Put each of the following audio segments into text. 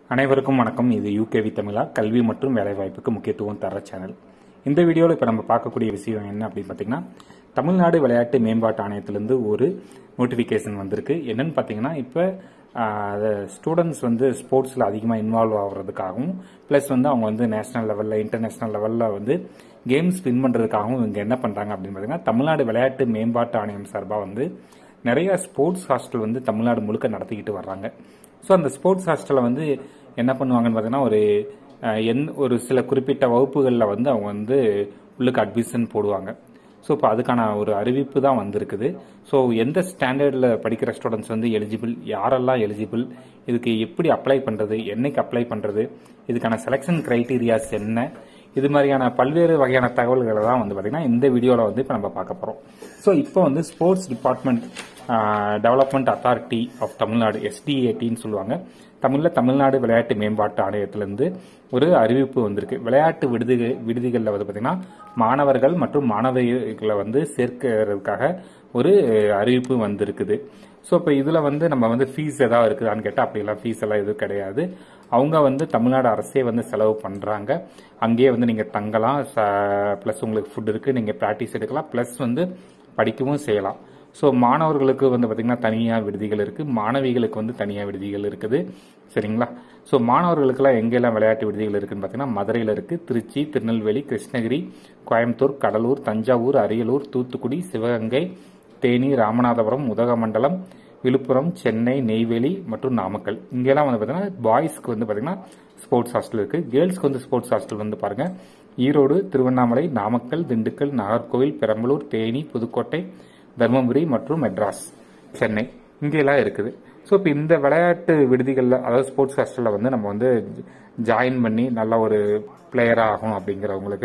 அனைவருக்கும் வணக்கம் இது யூகேவி தமிழா கல்வி மற்றும் வேலைவாய்ப்புக்கு முக்கியத்துவம் தர சேனல் இந்த வீடியோவில் இப்போ நம்ம பார்க்கக்கூடிய விஷயம் என்ன அப்படின்னு பார்த்தீங்கன்னா தமிழ்நாடு விளையாட்டு மேம்பாட்டு ஆணையத்திலிருந்து ஒரு நோட்டிஃபிகேஷன் வந்திருக்கு என்னன்னு பார்த்தீங்கன்னா இப்போ ஸ்டூடெண்ட்ஸ் வந்து ஸ்போர்ட்ஸில் அதிகமாக இன்வால்வ் ஆகுறதுக்காகவும் ப்ளஸ் வந்து அவங்க வந்து நேஷனல் லெவலில் இன்டர்நேஷனல் லெவலில் வந்து கேம்ஸ் வின் பண்ணுறதுக்காகவும் இவங்க என்ன பண்ணுறாங்க அப்படின்னு பார்த்தீங்கன்னா தமிழ்நாடு விளையாட்டு மேம்பாட்டு ஆணையம் சார்பாக வந்து நிறைய ஸ்போர்ட்ஸ் ஹாஸ்டல் வந்து தமிழ்நாடு முழுக்க நடத்திக்கிட்டு வர்றாங்க ஸோ அந்த ஸ்போர்ட்ஸ் ஹாஸ்டலில் வந்து என்ன பண்ணுவாங்கன்னு பார்த்தீங்கன்னா ஒரு அஹ், எந் ஒரு சில குறிப்பிட்ட வகுப்புகளில் வந்து அவங்க வந்து உள்ளுக்கு அட்மிஷன் போடுவாங்க ஸோ இப்போ அதுக்கான ஒரு அறிவிப்பு தான் வந்திருக்குது ஸோ எந்த ஸ்டாண்டர்டில் படிக்கிற ஸ்டூடெண்ட்ஸ் வந்து எலிஜிபிள் யாரெல்லாம் எலிஜிபிள் இதுக்கு எப்படி அப்ளை பண்ணுறது என்னைக்கு அப்ளை பண்ணுறது இதுக்கான செலெக்ஷன் கிரைட்டீரியாஸ் என்ன இது மாதிரியான பல்வேறு வகையான தகவல்களை தான் வந்து பார்த்தீங்கன்னா இந்த வீடியோவில் வந்து இப்போ நம்ம பார்க்க போகிறோம் ஸோ இப்போ வந்து sports department development authority of Tamil Nadu SDAT சொல்லுவாங்க தமிழில் தமிழ்நாடு விளையாட்டு மேம்பாட்டு ஆணையத்திலிருந்து ஒரு அறிவிப்பு வந்திருக்கு விளையாட்டு விடுதி விடுதிகளில் வந்து பார்த்தீங்கன்னா மாணவர்கள் மற்றும் மாணவிகளை வந்து சேர்க்கிறதுக்காக ஒரு அறிவிப்பு வந்திருக்குது ஸோ இப்போ இதில் வந்து நம்ம வந்து ஃபீஸ் ஏதாவது இருக்குதான்னு கேட்டால் அப்படிலாம் ஃபீஸ் எல்லாம் எதுவும் கிடையாது அவங்க வந்து தமிழ்நாடு அரசே வந்து செலவு பண்ணுறாங்க அங்கேயே வந்து நீங்கள் தங்கலாம் ப்ளஸ் உங்களுக்கு ஃபுட் இருக்குது நீங்கள் ப்ராக்டிஸ் எடுக்கலாம் ப்ளஸ் வந்து படிக்கவும் செய்யலாம் ஸோ மாணவர்களுக்கு வந்து பார்த்திங்கன்னா தனியாக விடுதிகள் இருக்குது மாணவிகளுக்கு வந்து தனியாக விடுதிகள் இருக்குது சரிங்களா ஸோ மாணவர்களுக்கெல்லாம் எங்கெல்லாம் விளையாட்டு விடுதிகள் இருக்குன்னு பார்த்தீங்கன்னா மதுரையில் இருக்குது திருச்சி திருநெல்வேலி கிருஷ்ணகிரி கோயம்புத்தூர் கடலூர் தஞ்சாவூர் அரியலூர் தூத்துக்குடி சிவகங்கை தேனி ராமநாதபுரம் உதகமண்டலம் விழுப்புரம் சென்னை நெய்வேலி மற்றும் நாமக்கல் இங்கெல்லாம் வந்து பார்த்தீங்கன்னா பாய்ஸ்க்கு வந்து பார்த்தீங்கன்னா ஸ்போர்ட்ஸ் ஹாஸ்டல் இருக்குது கேர்ள்ஸ்க்கு வந்து ஸ்போர்ட்ஸ் ஹாஸ்டல் வந்து பாருங்க ஈரோடு திருவண்ணாமலை நாமக்கல் திண்டுக்கல் நாகர்கோவில் பெரம்பலூர் தேனி புதுக்கோட்டை தருமபுரி மற்றும் மெட்ராஸ் சென்னை இங்கெல்லாம் இருக்குது ஸோ இப்போ இந்த விளையாட்டு விடுதிகளில் அதாவது ஸ்போர்ட்ஸ் ஹாஸ்டலில் வந்து நம்ம வந்து ஜாயின் பண்ணி நல்ல ஒரு பிளேயராக ஆகணும் அப்படிங்கிறவங்களுக்கு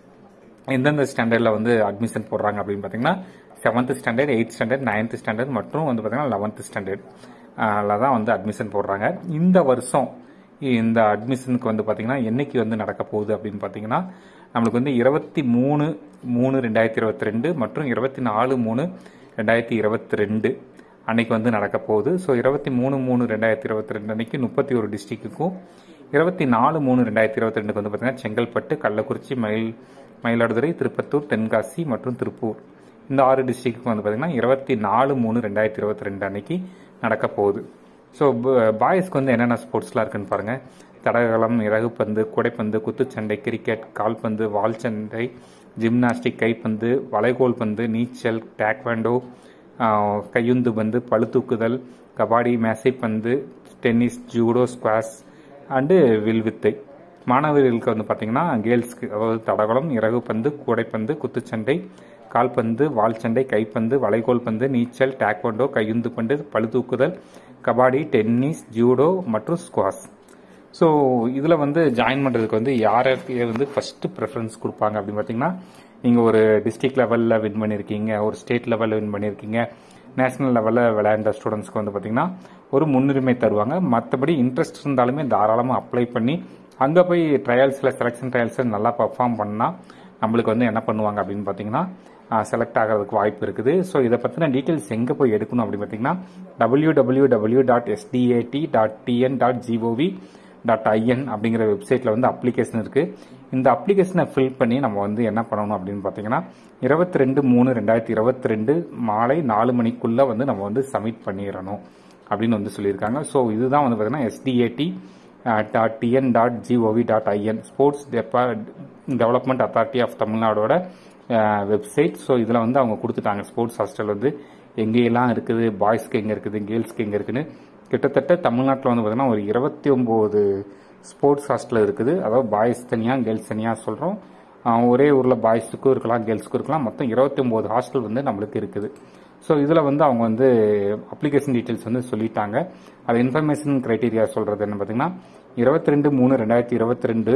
எந்தெந்த ஸ்டாண்டர்டில் வந்து அட்மிஷன் போடுறாங்க அப்படின்னு பார்த்தீங்கன்னா seventh standard eighth standard ninth standard மற்றும் வந்து பார்த்தீங்கன்னா லெவன்த் ஸ்டாண்டர்ட் தான் வந்து அட்மிஷன் போடுறாங்க இந்த வருஷம் இந்த அட்மிஷனுக்கு வந்து பார்த்தீங்கன்னா என்னைக்கு வந்து நடக்க போகுது அப்படின்னு பார்த்தீங்கன்னா நம்மளுக்கு வந்து இருபத்தி மூணு மூணு ரெண்டாயிரத்தி இருபத்தி ரெண்டு மற்றும் இருபத்தி நாலு மூணு ரெண்டாயிரத்தி இருபத்தி ரெண்டு அன்னைக்கு வந்து நடக்க போகுது ஸோ இருபத்தி மூணு மூணு ரெண்டாயிரத்தி இருபத்தி ரெண்டு அன்னைக்கு முப்பத்தி ஒரு டிஸ்ட்ரிக்ட்டுக்கும் இருபத்தி நாலு மூணு ரெண்டாயிரத்தி இருபத்தி ரெண்டுக்கு வந்து பார்த்தீங்கன்னா செங்கல்பட்டு கள்ளக்குறிச்சி மயில் மயிலாடுதுறை திருப்பத்தூர் தென்காசி மற்றும் திருப்பூர் இந்த ஆறு டிஸ்ட்ரிக்ட்டுக்கு வந்து பார்த்தீங்கன்னா இருபத்தி நாலு மூணு ரெண்டாயிரத்தி இருபத்தி ரெண்டு அன்னைக்கு நடக்க போகுது ஸோ பாய்ஸ்க்கு வந்து என்னென்ன ஸ்போர்ட்ஸ்லாம் இருக்குன்னு பாருங்கள் தடகளம் இறகுப்பந்து குடைப்பந்து குத்துச்சண்டை கிரிக்கெட் கால்பந்து வால்சண்டை ஜிம்னாஸ்டிக் கைப்பந்து வளைகோல் பந்து நீச்சல் டேக்வாண்டோ ஆஹ், கையுந்து பந்து பளுதூக்குதல் கபாடி மேசைப்பந்து டென்னிஸ் ஜூடோ ஸ்குவாஷ் அண்டு வில்வித்தை மாணவர்களுக்கு வந்து பார்த்தீங்கன்னா கேர்ள்ஸ்க்கு அதாவது தடகளம் இறகுப்பந்து கூடைப்பந்து குத்துச்சண்டை கால்பந்து வால்சண்டை கைப்பந்து வளைகோல் பந்து நீச்சல் டேக்வாண்டோ கையுந்து பந்து பளுதூக்குதல் கபாடி டென்னிஸ் ஜூடோ மற்றும் ஸ்குவாஷ் ஸோ இதில் வந்து ஜாயின் பண்ணுறதுக்கு வந்து யாருக்கு வந்து ஃபஸ்ட்டு ப்ரெஃபரன்ஸ் கொடுப்பாங்க அப்படின்னு பார்த்தீங்கன்னா நீங்கள் ஒரு டிஸ்ட்ரிக்ட் லெவலில் வின் பண்ணியிருக்கீங்க ஒரு ஸ்டேட் லெவலில் வின் பண்ணியிருக்கீங்க நேஷனல் லெவலில் விளையாண்ட ஸ்டூடெண்ட்ஸ்க்கு வந்து பார்த்தீங்கன்னா ஒரு முன்னுரிமை தருவாங்க மற்றபடி இன்ட்ரெஸ்ட் இருந்தாலுமே தாராளமாக அப்ளை பண்ணி அங்கே போய் ட்ரையல்ஸில் செலெக்ஷன் ட்ரையல்ஸில் நல்லா பர்ஃபார்ம் பண்ணால் நம்மளுக்கு வந்து என்ன பண்ணுவாங்க அப்படின்னு பார்த்தீங்கன்னா செலக்ட் ஆகிறதுக்கு வாய்ப்பு இருக்குது ஸோ இதை பற்றின டீட்டெயில்ஸ் எங்கே போய் எடுக்கணும் அப்படின்னு பார்த்தீங்கன்னா W W W dot SDAT dot TN dot GOV dot IN அப்படிங்கிற வெப்சைட்டில் வந்து அப்ளிகேஷன் இருக்குது இந்த அப்ளிகேஷனை ஃபில் பண்ணி நம்ம வந்து என்ன பண்ணணும் அப்படின்னு பார்த்தீங்கன்னா இருபத்தி ரெண்டு மூணு ரெண்டாயிரத்தி இருபத்தி ரெண்டு மாலை நாலு மணிக்குள்ளே வந்து நம்ம வந்து சப்மிட் பண்ணிடணும் அப்படின்னு வந்து சொல்லியிருக்காங்க ஸோ இதுதான் வந்து பார்த்தீங்கன்னா SDAT dot TN dot GOV dot IN sports development authority of தமிழ்நாடோட வெப்சைட் ஸோ இதில் வந்து அவங்க கொடுத்துட்டாங்க ஸ்போர்ட்ஸ் ஹாஸ்டல் வந்து எங்கேயெல்லாம் இருக்குது பாய்ஸ்க்கு எங்கே இருக்குது கேர்ள்ஸ்க்கு எங்கே இருக்குன்னு கிட்டத்தட்ட தமிழ்நாட்டில் வந்து பார்த்தீங்கன்னா ஒரு இருபத்தி ஒம்பது ஸ்போர்ட்ஸ் ஹாஸ்டல் இருக்குது அதாவது பாய்ஸ் தனியாக கேர்ள்ஸ் தனியாக சொல்கிறோம் ஒரே ஊரில் பாய்ஸுக்கும் இருக்கலாம் கேர்ள்ஸுக்கும் இருக்கலாம் மொத்தம் இருபத்தி ஒம்பது ஹாஸ்டல் வந்து நம்மளுக்கு இருக்குது ஸோ இதில் வந்து அவங்க வந்து அப்ளிகேஷன் டீட்டெயில்ஸ் வந்து சொல்லிட்டாங்க அது இன்ஃபர்மேஷன் க்ரைட்டீரியா சொல்கிறது என்ன பார்த்தீங்கன்னா இருபத்தி ரெண்டு மூணு ரெண்டாயிரத்தி இருபத்தி ரெண்டு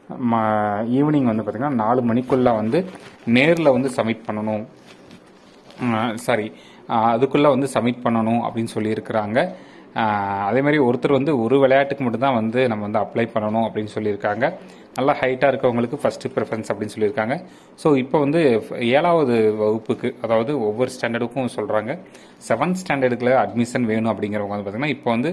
ஈவினிங் வந்து பார்த்தீங்கன்னா நாலு மணிக்குள்ளே வந்து நேரில் வந்து சப்மிட் பண்ணணும் சாரி அதுக்குள்ளே வந்து சப்மிட் பண்ணணும் அப்படின்னு சொல்லியிருக்கிறாங்க ஆஹ் அதே மாதிரி ஒருத்தர் வந்து ஒரு விளையாட்டுக்கு மட்டும்தான் வந்து நம்ம வந்து அப்ளை பண்ணணும் அப்படின்னு சொல்லியிருக்காங்க நல்லா ஹைட்டாக இருக்கவங்களுக்கு ஃபஸ்ட்டு ப்ரிஃபரன்ஸ் அப்படின்னு சொல்லியிருக்காங்க ஸோ இப்போ வந்து ஏழாவது வகுப்புக்கு அதாவது ஒவ்வொரு ஸ்டாண்டர்டுக்கும் சொல்கிறாங்க செவன்த் ஸ்டாண்டர்டுக்குள்ள அட்மிஷன் வேணும் அப்படிங்கிறவங்க வந்து பார்த்திங்கன்னா இப்போ வந்து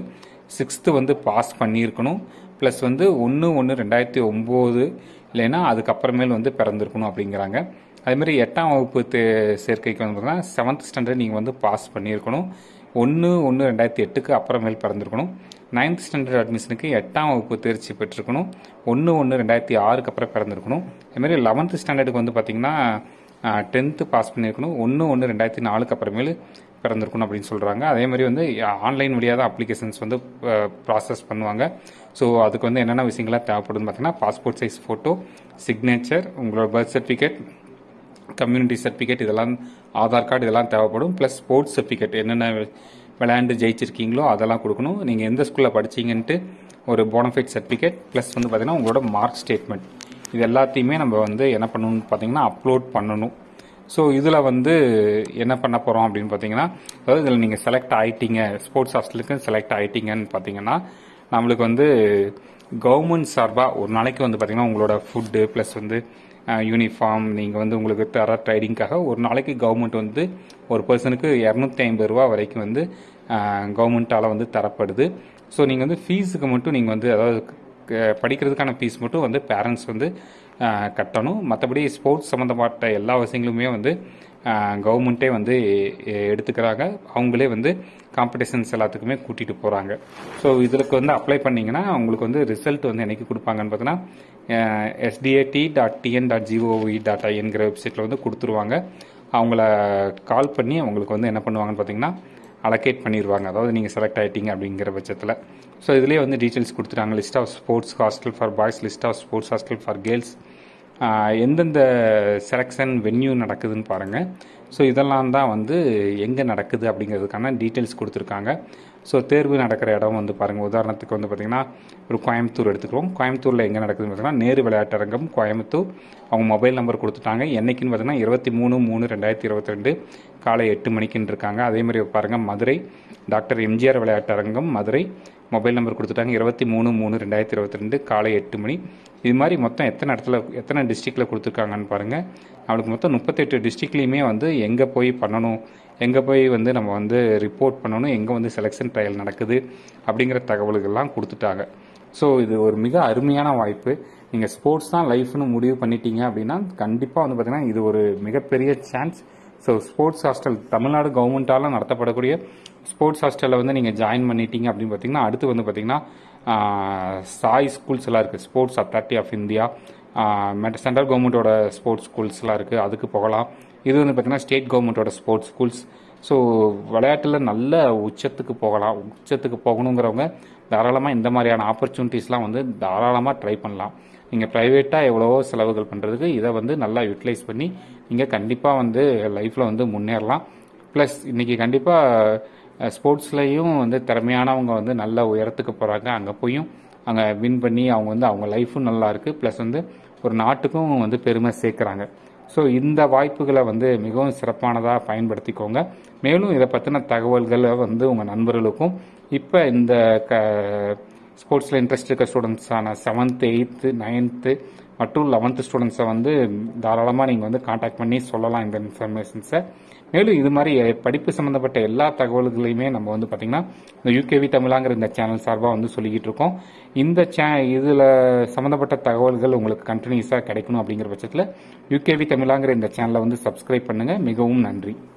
சிக்ஸ்த்து வந்து பாஸ் பண்ணியிருக்கணும் ப்ளஸ் வந்து ஒன்று ஒன்று ரெண்டாயிரத்தி ஒம்பது இல்லைன்னா அதுக்கப்புறமேல் வந்து பிறந்திருக்கணும் அப்படிங்கிறாங்க அதேமாதிரி எட்டாம் வகுப்பு தே- சேர்க்கைக்கு வந்து பார்த்தீங்கன்னா செவன்த் ஸ்டாண்டர்ட் நீங்கள் வந்து பாஸ் பண்ணியிருக்கணும் ஒன்று ஒன்று ரெண்டாயிரத்தி எட்டுக்கு அப்புறமேல் பிறந்திருக்கணும் நைன்த் ஸ்டாண்டர்ட் அட்மிஷனுக்கு எட்டாம் வகுப்பு தேர்ச்சி பெற்றிருக்கணும் ஒன்று ஒன்று ரெண்டாயிரத்தி ஆறுக்கு அப்புறம் பிறந்திருக்கணும் அதுமாதிரி லெவன்த் ஸ்டாண்டர்டுக்கு வந்து பார்த்தீங்கன்னா டென்த்து பாஸ் பண்ணியிருக்கணும் ஒன்று ஒன்று ரெண்டாயிரத்தி நாலுக்கு அப்புறமேலு பிறந்திருக்கணும் அப்படின்னு சொல்கிறாங்க அதே மாதிரி வந்து ஆன்லைன் வழியாக தான் அப்ளிகேஷன்ஸ் வந்து ப்ராசஸ் பண்ணுவாங்க ஸோ அதுக்கு வந்து என்னென்ன விஷயங்கள்லாம் தேவைப்படுதுன்னு பார்த்தீங்கன்னா பாஸ்போர்ட் சைஸ் ஃபோட்டோ சிக்னேச்சர் உங்களோட பர்த் சர்டிஃபிகேட் கம்யூனிட்டி சர்டிஃபிகேட் இதெல்லாம் ஆதார் கார்டு இதெல்லாம் தேவைப்படும் ப்ளஸ் ஸ்போர்ட்ஸ் சர்டிஃபிகேட் என்னென்ன விளையாண்டு ஜெயிச்சிருக்கீங்களோ அதெல்லாம் கொடுக்கணும் நீங்கள் எந்த ஸ்கூலில் படிச்சீங்கன்ட்டு ஒரு போனஃபைட் சர்டிஃபிகேட் ப்ளஸ் வந்து பார்த்தீங்கன்னா உங்களோட மார்க் ஸ்டேட்மெண்ட் இது எல்லாத்தையுமே நம்ம வந்து என்ன பண்ணணும்னு பார்த்தீங்கன்னா அப்லோட் பண்ணணும் ஸோ இதில் வந்து என்ன பண்ண போகிறோம் அப்படின்னு பார்த்தீங்கன்னா அதாவது இதில் நீங்கள் செலக்ட் ஆயிட்டீங்க ஸ்போர்ட்ஸ் ஹாஸ்டலுக்கு செலக்ட் ஆயிட்டீங்கன்னு பார்த்தீங்கன்னா நம்மளுக்கு வந்து கவர்மெண்ட் சார்பாக ஒரு நாளைக்கு வந்து பார்த்தீங்கன்னா உங்களோட ஃபுட்டு ப்ளஸ் வந்து யூனிஃபார்ம் நீங்கள் வந்து உங்களுக்கு தர ட்ரைனிங்காக ஒரு நாளைக்கு கவர்மெண்ட் வந்து ஒரு பர்சனுக்கு இரநூத்தி ஐம்பது ரூபா வரைக்கும் வந்து கவர்மெண்ட்டால் வந்து தரப்படுது ஸோ நீங்கள் வந்து ஃபீஸுக்கு மட்டும் நீங்கள் வந்து அதாவது க- படிக்கிறதுக்கான ஃபீஸ் மட்டும் வந்து பேரண்ட்ஸ் வந்து ஆஹ், கட்டணும் மற்றபடி ஸ்போர்ட்ஸ் சம்மந்தப்பட்ட எல்லா விஷயங்களுமே வந்து கவர்மெண்ட்டே வந்து எ- எடுத்துக்கிறாங்க அவங்களே வந்து காம்படிஷன்ஸ் எல்லாத்துக்குமே கூட்டிகிட்டு போகிறாங்க ஸோ இதுக்கு வந்து அப்ளை பண்ணீங்கன்னா உங்களுக்கு வந்து ரிசல்ட் வந்து என்னைக்கு கொடுப்பாங்கன்னு பார்த்தீங்கன்னா SDAT dot TN dot GOV dot ஐஎன்கிற வெப்சைட்டில் வந்து கொடுத்துருவாங்க அவங்கள கால் பண்ணி அவங்களுக்கு வந்து என்ன பண்ணுவாங்கன்னு பார்த்தீங்கன்னா அலோகேட் பண்ணிடுவாங்க அதாவது நீங்கள் செலக்ட் ஆகிட்டீங்க அப்படிங்கிற பட்சத்தில் ஸோ இதுலேயே வந்து டீட்டெயில்ஸ் கொடுத்துட்டாங்க list of sports hostel for boys list of sports hostel for girls எந்தெந்த செலெக்ஷன் வென்யூ நடக்குதுன்னு பாருங்கள் ஸோ இதெல்லாம் தான் வந்து எங்கே நடக்குது அப்படிங்கிறதுக்கான டீட்டெயில்ஸ் கொடுத்துருக்காங்க ஸோ தேர்வு நடக்கிற இடம் வந்து பாருங்கள் உதாரணத்துக்கு வந்து பார்த்திங்கன்னா ஒரு கோயம்புத்தூர் எடுத்துக்கிறோம் கோயம்புத்தூரில் எங்கே நடக்குதுன்னு பார்த்தீங்கன்னா நேரு விளையாட்டரங்கம் கோயம்புத்தூர் அவங்க மொபைல் நம்பர் கொடுத்துட்டாங்க என்னைக்குன்னு பார்த்தீங்கன்னா இருபத்தி மூணு மூணு ரெண்டாயிரத்தி இருபத்தி ரெண்டு காலை எட்டு மணிக்குன்னு இருக்காங்க அதே மாதிரி பாருங்கள் மதுரை டாக்டர் எம்ஜிஆர் விளையாட்டரங்கம் மதுரை மொபைல் நம்பர் கொடுத்துட்டாங்க இருபத்தி மூணு மூணு ரெண்டாயிரத்தி இருபத்தி ரெண்டு காலை எட்டு மணி இது மாதிரி மொத்தம் எத்தனை இடத்துல எத்தனை டிஸ்ட்ரிக்டில் கொடுத்துருக்காங்கன்னு பாருங்கள் அவளுக்கு மொத்தம் முப்பத்தெட்டு டிஸ்ட்ரிக்ட்லேயுமே வந்து எங்கே போய் பண்ணணும் எங்கே போய் வந்து நம்ம வந்து ரிப்போர்ட் பண்ணணும் எங்கே வந்து செலெக்ஷன் ட்ரையல் நடக்குது அப்படிங்கிற தகவல்கள்லாம் கொடுத்துட்டாங்க ஸோ இது ஒரு மிக அருமையான வாய்ப்பு நீங்கள் ஸ்போர்ட்ஸ் தான் லைஃப்னு முடிவு பண்ணிட்டீங்க அப்படின்னா கண்டிப்பாக வந்து பார்த்தீங்கன்னா இது ஒரு மிகப்பெரிய chance so sports hostel Tamil Nadu கவர்மெண்ட்டால் நடத்தப்படக்கூடிய ஸ்போர்ட்ஸ் ஹாஸ்டலில் வந்து நீங்கள் ஜாயின் பண்ணிட்டீங்க அப்படின்னு பார்த்தீங்கன்னா அடுத்து வந்து பார்த்தீங்கன்னா ஆஹ், சாய் ஸ்கூல்ஸ் எல்லாம் இருக்குது sports authority of India central கவர்மெண்ட்டோட ஸ்போர்ட்ஸ் ஸ்கூல்ஸ்லாம் இருக்குது அதுக்கு போகலாம் இது வந்து பார்த்தீங்கன்னா ஸ்டேட் கவர்மெண்ட்டோட ஸ்போர்ட்ஸ் ஸ்கூல்ஸ் ஸோ விளையாட்டில் நல்ல உச்சத்துக்கு போகலாம் உச்சத்துக்கு போகணுங்கிறவங்க தாராளமாக இந்த மாதிரியான ஆப்பர்ச்சுனிட்டிஸ்லாம் வந்து தாராளமாக ட்ரை பண்ணலாம் நீங்கள் ப்ரைவேட்டாக எவ்வளவோ செலவுகள் பண்ணுறதுக்கு இதை வந்து நல்லா யூட்டிலைஸ் பண்ணி நீங்கள் கண்டிப்பாக வந்து லைஃப்பில் வந்து முன்னேறலாம் ப்ளஸ் இன்றைக்கி கண்டிப்பாக ஸ்போர்ட்ஸ்லேயும் வந்து திறமையானவங்க வந்து நல்ல உயரத்துக்கு போகிறாங்க அங்கே போயும் அங்கே வின் பண்ணி அவங்க வந்து அவங்க லைஃபும் நல்லா இருக்குது ப்ளஸ் வந்து ஒரு நாட்டுக்கும் வந்து பெருமை சேர்க்குறாங்க ஸோ இந்த வாய்ப்புகளை வந்து மிகவும் சிறப்பானதாக பயன்படுத்திக்கோங்க மேலும் இதை பற்றின தகவல்களை வந்து உங்கள் நண்பர்களுக்கும் இப்போ இந்த க ஸ்போர்ட்ஸில் இன்ட்ரெஸ்ட் இருக்க ஸ்டூடெண்ட்ஸான செவன்த்து எயித்து நைன்த்து மற்றும் லெவன்த்து ஸ்டூடெண்ட்ஸை வந்து தாராளமாக நீங்கள் வந்து காண்டாக்ட் பண்ணி சொல்லலாம் இந்த இன்ஃபர்மேஷன்ஸை மேலும் இது மாதிரி படிப்பு சம்மந்தப்பட்ட எல்லா தகவல்களையுமே நம்ம வந்து பார்த்திங்கன்னா இந்த யூகேவி தமிழாங்கிற இந்த சேனல் சார்பாக வந்து சொல்லிக்கிட்டு இருக்கோம் இந்த சே இதில் சம்மந்தப்பட்ட தகவல்கள் உங்களுக்கு கண்டினியூஸாக கிடைக்கணும் அப்படிங்கிற பட்சத்தில் யூகேவி தமிழாங்கிற இந்த சேனலை வந்து சப்ஸ்கிரைப் பண்ணுங்கள் மிகவும் நன்றி